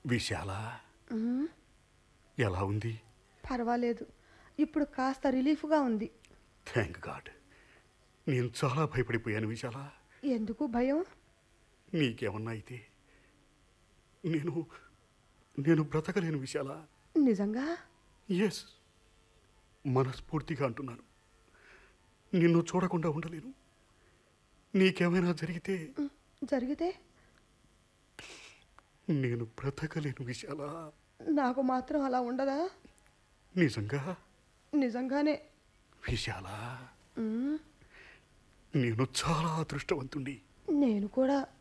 విశాల ఉమ్, ఎలా ఉంది పర్వాలేదు ఇప్పుడు కాస్త రిలీఫ్గా ఉంది థ్యాంక్ గాడ్ నేను చాలా భయపడిపోయాను విశాల ఎందుకు భయం నీకేమన్నా అయితే నేను నేను బ్రతకలేను విశాల నిజంగా ఎస్ మనస్ఫూర్తిగా అంటున్నాను నిన్ను చూడకుండా ఉండలేను నీకేమైనా జరిగితే ఉమ్, జరిగితే నేను బ్రతకలేను విశాల నాకు మాత్రం అలా ఉండదా నిజంగా నిజంగానే విశాల ఉమ్, నేను చాలా అదృష్టవంతుణ్ణి నేను కూడా